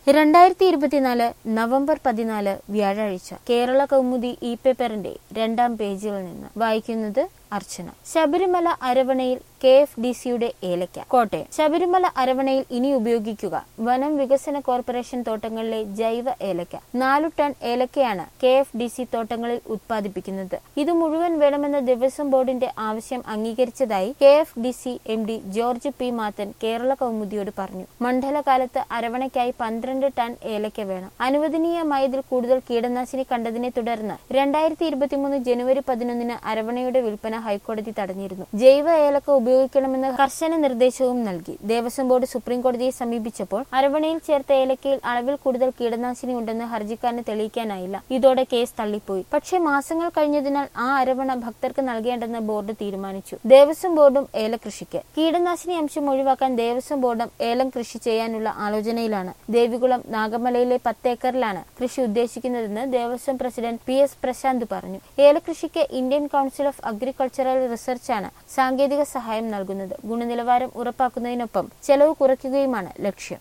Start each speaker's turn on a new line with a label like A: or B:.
A: രണ്ടായിരത്തി ഇരുപത്തിനാല് നവംബർ പതിനാല് വ്യാഴാഴ്ച കേരള കൗമുദി ഇ പേപ്പറിന്റെ രണ്ടാം പേജിൽ നിന്ന് വായിക്കുന്നത് അർച്ചന ശബരിമല അരവണയിൽ കെ എഫ് ഡി സിയുടെ ഏലക്ക കോട്ടയം ശബരിമല അരവണയിൽ ഇനി ഉപയോഗിക്കുക വനം വികസന കോർപ്പറേഷൻ തോട്ടങ്ങളിലെ ജൈവ ഏലക്ക നാലു ടൺ ഏലക്കയാണ് കെ എഫ് ഡി സി തോട്ടങ്ങളിൽ ഉത്പാദിപ്പിക്കുന്നത് ഇത് മുഴുവൻ വേണമെന്ന ദേവസ്വം ബോർഡിന്റെ ആവശ്യം അംഗീകരിച്ചതായി K F D C M D George P Mathan Kerala കൗമുദിയോട് പറഞ്ഞു മണ്ഡലകാലത്ത് അരവണയ്ക്കായി പന്ത്രണ്ട് ടൺ ഏലക്ക വേണം അനുവദനീയമായതിൽ കൂടുതൽ കീടനാശിനി കണ്ടതിനെ തുടർന്ന് രണ്ടായിരത്തി ഇരുപത്തിമൂന്ന് ജനുവരി പതിനൊന്നിന് അരവണയുടെ വിൽപ്പന ഹൈക്കോടതി തടഞ്ഞിരുന്നു ജൈവ ഏലക്ക ഉപയോഗിക്കണമെന്ന് കർശന നിർദ്ദേശവും നൽകി ദേവസ്വം ബോർഡ് സുപ്രീം കോടതിയെ സമീപിച്ചപ്പോൾ അരവണയിൽ ചേർത്ത ഏലക്കയിൽ അളവിൽ കൂടുതൽ കീടനാശിനി ഉണ്ടെന്ന് ഹർജിക്കാരന് തെളിയിക്കാനായില്ല ഇതോടെ കേസ് തള്ളിപ്പോയി പക്ഷേ മാസങ്ങൾ കഴിഞ്ഞതിനാൽ ആ അരവണ ഭക്തർക്ക് നൽകേണ്ടെന്ന് ബോർഡ് തീരുമാനിച്ചു ദേവസ്വം ബോർഡും ഏലകൃഷിക്ക് കീടനാശിനി അംശം ഒഴിവാക്കാൻ ദേവസ്വം ബോർഡും ഏലം കൃഷി ചെയ്യാനുള്ള ആലോചനയിലാണ് ദേവികുളം നാഗമലയിലെ പത്ത് ഏക്കറിലാണ് കൃഷി ഉദ്ദേശിക്കുന്നതെന്ന് Devaswom president P S Prashanth പറഞ്ഞു ഏലകൃഷിക്ക് ഇന്ത്യൻ കൌൺസിൽ ഓഫ് അഗ്രികൾച്ചറൽ റിസർച്ചാണ് സാങ്കേതിക സഹായം നൽകുന്നത് ഗുണനിലവാരം ഉറപ്പാക്കുന്നതിനൊപ്പം ചെലവ് കുറയ്ക്കുകയുമാണ് ലക്ഷ്യം